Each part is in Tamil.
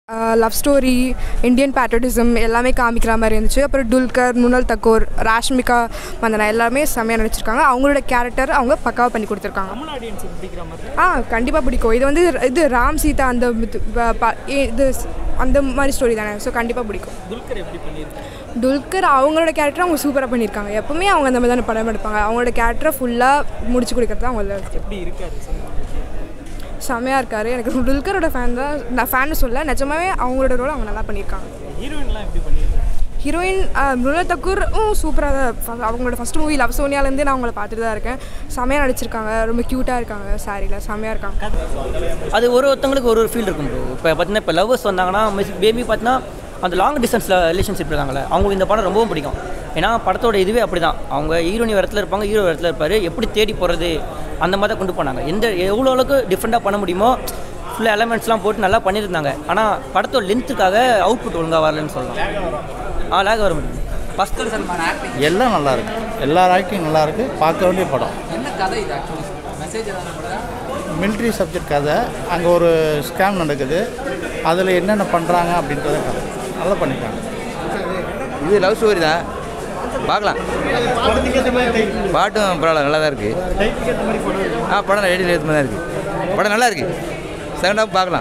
லவ் ஸ்டோரி இந்தியன் பேட்ரிட்டிசம் எல்லாமே காமிக்கிற மாதிரி இருந்துச்சு அப்புறம் துல்கர் நுனல் தக்கோர் ராஷ்மிகா மந்தனா எல்லாமே செம்மையாக நடிச்சிருக்காங்க அவங்களோட கேரக்டர் அவங்க பக்காவாக பண்ணி கொடுத்துருக்காங்க தமிழ் ஆடியன்ஸுக்கு பிடிக்கிற மாதிரி ஆ கண்டிப்பாக பிடிக்கும் இது வந்து இது ராம் சீதா அந்த இது ப- ப- ஏ- இது ஸ்- அந்த மாதிரி ஸ்டோரி தானே ஸோ கண்டிப்பாக பிடிக்கும் துல்கர் எப்படி பண்ணியிருக்காங்க துல்கர் அவங்களோட கேரக்டர் அவங்க சூப்பராக பண்ணியிருக்காங்க எப்பவுமே அவங்க அந்த மாதிரி தானே படம் எடுப்பாங்க அவங்களோட கேரக்டரை ஃபுல்லாக முடிச்சு கொடுக்கறது தான் அவங்களோட எப்படி இருக்காரு சினிமா செம்மையாக இருக்காரு எனக்கு துல்கரோட ஃபேன் தான் நான் ஃபேன்னு சொல்ல நிஜமாவே அவங்களோட ரோல் அவங்க நல்லா பண்ணியிருக்காங்க ஹீரோயின்லாம் எப்படி பண்ணியிருக்காங்க ஹீரோயின் மிருனல் தக்கூரும் சூப்பராக தான் ஃப- அவங்களோட ஃபஸ்ட் மூவி லவ் சோனியாலேருந்தே நான் அவங்கள பார்த்துட்டு தான் இருக்கேன் செம்மையாக நடிச்சிருக்காங்க ரொம்ப க்யூட்டாக இருக்காங்க சாரியில் செம்மையாக இருக்காங்க அது ஒரு ஒருத்தவங்களுக்கு ஒரு ஒரு ஃபீல் இருக்கும் ப்ரோ இப்போ பார்த்தீங்கன்னா இப்போ லவ்வர்ஸ் வந்தாங்கன்னா பேபி பார்த்தீங்கன்னா அந்த லாங் டிஸ்டன்ஸில் ரிலேஷன்ஷிப் இருக்காங்களே அவங்களுக்கு இந்த படம் ரொம்பவும் பிடிக்கும் ஏன்னா படத்தோட இதுவே அப்படி தான் அவங்க ஹீரோனி ஒரு இடத்துல இருப்பாங்க ஹீரோ ஒரு இடத்துல இருப்பார் எப்படி தேடி போகிறது அந்த மாதிரி தான் கொண்டு போனாங்க எந்த எவ்வளோ அளவுக்கு டிஃப்ரெண்ட்டாக பண்ண முடியுமோ ஃபுல்லாக எலமெண்ட்ஸ்லாம் போட்டு நல்லா பண்ணியிருந்தாங்க ஆனால் படத்தோட லென்த்துக்காக அவுட்புட் ஒழுங்காக வரலன்னு சொல்லலாம் ஆ லேக் வர முடியும் ஃபஸ்ட்டு சல்மான் ஆக்டிங் எல்லாம் நல்லா இருக்கு எல்லா ஆக்டிங் நல்லா இருக்கு பார்க்க வேண்டிய படம் என்ன கதை இது ஆக்சுவலி மெசேஜ் ஏதாவது மிலிட்ரி சப்ஜெக்ட் கதை அங்கே ஒரு ஸ்கேம் நடக்குது அதில் என்னென்ன பண்ணுறாங்க அப்படின்றத கதை நல்லா பண்ணியிருக்காங்க இது லவ் ஸ்டோரி தான் பார்க்கலாம் பாட்டும் பரவாயில்ல நல்லா தான் இருக்குது ஆ படம் ரெடி ஏற்ற தான் இருக்குது படம் நல்லா இருக்குது செகண்ட் ஹாஃப் பார்க்கலாம்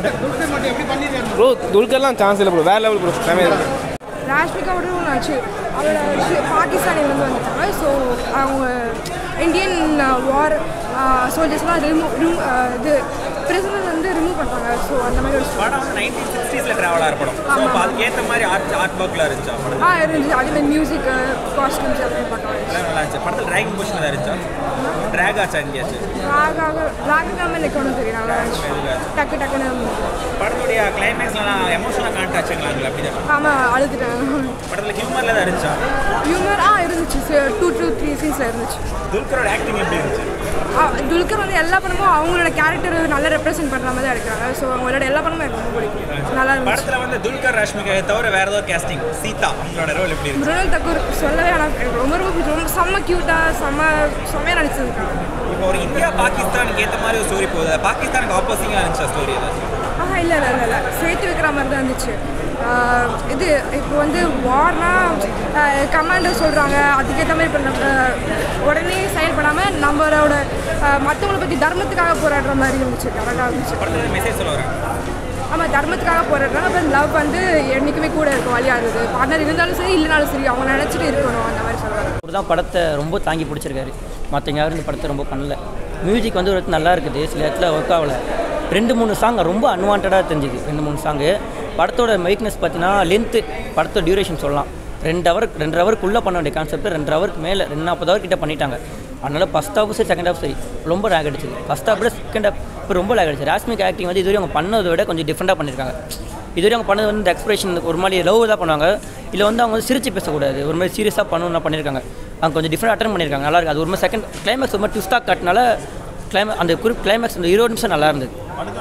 ப்ரோ துல்கர்லாம் சான்ஸ் இல்லை ப்ரோ வேறு லெவல் ப்ரோ செமையாக இருக்கு ராஷ்மிகாவோட ரோல் ஆச்சு அவரோட பாகிஸ்தானிலேருந்து வந்துட்டாங்க ஸோ அவங்க இந்தியன் வார் சோல்ஜர்ஸ்லாம் ரிமூவ் இது பிரசிடன்ட் வந்து ரிமூவ் பண்ணுறாங்க ஸோ அந்த மாதிரி ஒரு story. படம் வந்து நைன்டீன் சிக்ஸ்டீஸில் ட்ராவல் ஆகிற படம் ஸோ அப்போ அதுக்கேற்ற மாதிரி ஆர்ட் ஆர்ட் ஒர்க்கில் இருந்துச்சா படம் ஆ இருந்துச்சு அதில் மியூசிக்கு காஸ்டியூம்ஸ் அப்படின்னு பார்க்கலாம் எல்லாம் நல்லா இருந்துச்சு படத்தில் ட்ராகிங் பொசிஷன் தான் இருந்துச்சா ட்ராக் ஆச்சா எங்கேயாச்சு ராகாக ராகாக எனக்கு ஒன்றும் தெரியும் நல்லா இருந்துச்சு டக்கு டக்குன்னு படத்துடைய கிளைமேக்ஸ்லாம் எமோஷனலாக கான்ட் ஆச்சுங்களாங்களா அப்படி தான் ஆமாம் அழுதுட்டேன் படத்தில் ஹியூமரில் தான் இருந்துச்சா ஹியூமர் ஆ இருந்துச்சு டூ டூ த்ரீ சீன்ஸில் இருந்துச்சு துல்கரோட ஆக்டிங் எப்படி இருந்துச்சு ஆ, துல்கர் வந்து எல்லா படமும் அவங்களோட கேரக்டர் நல்லா ரெப்ரசென்ட் பண்ணுற மாதிரி தான் எடுக்கிறாங்க ஸோ அவங்களோட எல்லா படமும் எனக்கு ரொம்ப பிடிக்கும் நல்லா இருந்துச்சு படத்தில் வந்து துல்கர் ரஷ்மிகா தவிர வேற ஏதோ கேஸ்டிங் சீதா அவங்களோட ரோல் எப்படி இருந்துச்சு மிருனல் தக்கூர் சொல்லவே வேணாம் எனக்கு ரொம்ப ரொம்ப பிடிக்கும் ரொம்ப செம்ம க்யூட்டாக செம்ம செம்மையாக நடிச்சிருக்காங்க இப்போ ஒரு இந்தியா பாகிஸ்தானுக்கு ஏற்ற மாதிரி ஒரு ஸ்டோரி போகுது பாகிஸ்தானுக்கு ஆப்போசிங்காக இருந்துச்சா ஸ்டோரி ஏதாச்சும் ஆஹா இல்லை இல்லை இல்லை இல்லை சேர்த்து வைக்கிற மாதிரி தான் இருந்துச்சு ஆஹ் இது இப்போ வந்து வார்னா கமாண்டர் சொல்கிறாங்க அதுக்கேற்ற மாதிரி இப்போ நம்ம உடனே செயல்படாமல் நம்மளோட மற்றவங்களை பற்றி தர்மத்துக்காக போராடுற மாதிரி இருந்துச்சு கரெக்டாக இருந்துச்சு படத்தில் மெசேஜ் சொல்ல வராங்க ஆமாம் தர்மத்துக்காக போராடுறாங்க அப்புறம் லவ் வந்து என்றைக்குமே கூட இருக்கும் வழியாக இருக்குது பார்ட்னர் இருந்தாலும் சரி இல்லைனாலும் சரி அவங்க நினச்சிட்டு இருக்கணும் அந்த மாதிரி சொல்லுவாங்க அவர் தான் படத்தை ரொம்ப தாங்கி பிடிச்சிருக்காரு மற்றவங்க யாரும் இந்த படத்தை ரொம்ப பண்ணல மியூசிக் வந்து ஒரு இடத்துல நல்லா இருக்குது சில இடத்துல ஒர்க் ஆகலை ரெண்டு மூணு சாங் ரொம்ப அன்வான்டாக தெரிஞ்சுது ரெண்டு மூணு சாங்கு படத்தோட மைக்னஸ் பார்த்தீங்கன்னா லென்த்து படத்தோட டியூரேஷன் சொல்லலாம் ரெண்டு ஹவர் ரெண்டு ஹவருக்குள்ளே பண்ண வேண்டிய கான்செப்ட் ரெண்டு ஹவருக்கு மேலே ரெண்டு நாற்பது ஹவர் கிட்ட பண்ணிட்டாங்க அதனால் ஃபஸ்ட் ஹாஃப் சரி செகண்ட் ஹாஃப் சரி ரொம்ப லேக் அடிச்சது ஃபஸ்ட் ஹாஃப் விட செகண்ட் ஹாஃப் இப்போ ரொம்ப லேக் அடிச்சு ராஸ்மிக் ஆக்டிங் வந்து இதுவரை அவங்க பண்ணதை விட கொஞ்சம் டிஃப்ரெண்ட்டாக பண்ணியிருக்காங்க இதுவரை அவங்க பண்ணது வந்து இந்த எக்ஸ்பிரஷன் ஒரு மாதிரி லவ் தான் பண்ணுவாங்க இல்லை வந்து அவங்க வந்து சிரிச்சு பேசக்கூடாது ஒரு மாதிரி சீரியஸாக பண்ணணும்னு பண்ணியிருக்காங்க அவங்க கொஞ்சம் டிஃப்ரெண்ட் அட்டன் பண்ணியிருக்காங்க நல்லா இருக்கு அது ஒரு மாதிரி செகண்ட் கிளைமேக்ஸ் ஒரு மாதிரி ட்விஸ்டாக காட்டினால கிளைமே அந்த குறிப் கிளைமேக்ஸ் அந்த இருபது நிமிஷம் நல்லா இருந்தது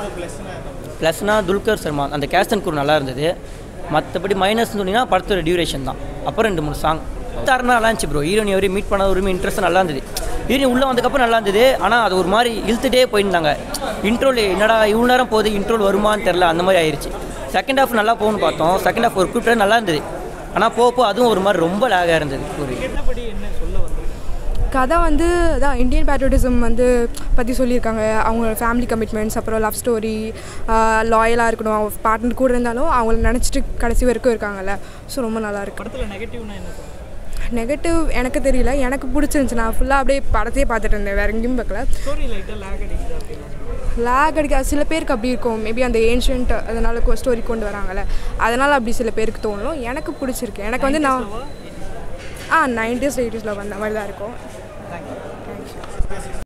ப்ளஸ்னா துல்கர் சல்மான் அந்த கேஸ்டன் குரு நல்லா இருந்தது மற்றபடி மைனஸ்னு சொன்னீங்கன்னா படத்தோட டியூரேஷன் தான் அப்புறம் ரெண்டு மூணு சாங் தரனா நல்லா இருந்துச்சு ப்ரோ ஹீரோனி வரையும் மீட் பண்ண ஒரு இன்ட்ரெஸ்ட் நல்லா இருந்தது ஹீரோனி உள்ளே வந்ததுக்கப்புறம் நல்லா இருந்தது ஆனால் அது ஒரு மாதிரி இழுத்துட்டே போயிருந்தாங்க இன்ட்ரோல் என்னடா இவ்வளோ நேரம் போகுது இன்ட்ரோல் வருமான்னு தெரில அந்த மாதிரி ஆயிடுச்சு செகண்ட் ஹாஃப் நல்லா போகணும்னு பார்த்தோம் செகண்ட் ஹாஃப் ஒரு குறிப்பிட்ட நல்லா இருந்தது ஆனால் போக போக அதுவும் ஒரு மாதிரி ரொம்ப லேகாக இருந்தது ஒரு என்னபடி என்ன சொல்ல வந்து கதை வந்து அதான் இந்தியன் பேட்ரிட்டிசம் வந்து பற்றி சொல்லியிருக்காங்க அவங்களோட ஃபேமிலி கமிட்மெண்ட்ஸ் அப்புறம் லவ் ஸ்டோரி லாயலாக இருக்கணும் அவங்க பார்ட்னர் கூட இருந்தாலும் அவங்கள நினச்சிட்டு கடைசி வரைக்கும் இருக்காங்கல்ல ஸோ ரொம்ப நல்லா இருக்கு படத்தில் நெகட்டிவ்னா என்ன சொல்லுங்க நெகட்டிவ் எனக்கு தெரியல எனக்கு பிடிச்சிருந்துச்சு நான் ஃபுல்லாக அப்படியே படத்தையே பார்த்துட்டு இருந்தேன் வேற எங்கேயும் பார்க்கல ஸ்டோரி லைட்டாக லேக் அடிக்குது அப்படின்னு லேக் அடிக்காது சில பேருக்கு அப்படி இருக்கும் மேபி அந்த ஏன்ஷியன்ட் அதனால ஸ்டோரி கொண்டு வராங்கல்ல அதனால் அப்படி சில பேருக்கு தோணும் எனக்கு பிடிச்சிருக்கு எனக்கு வந்து நான் ஆ நைன்டிஸ் எயிட்டிஸில் வந்த மாதிரி தான் இருக்கும்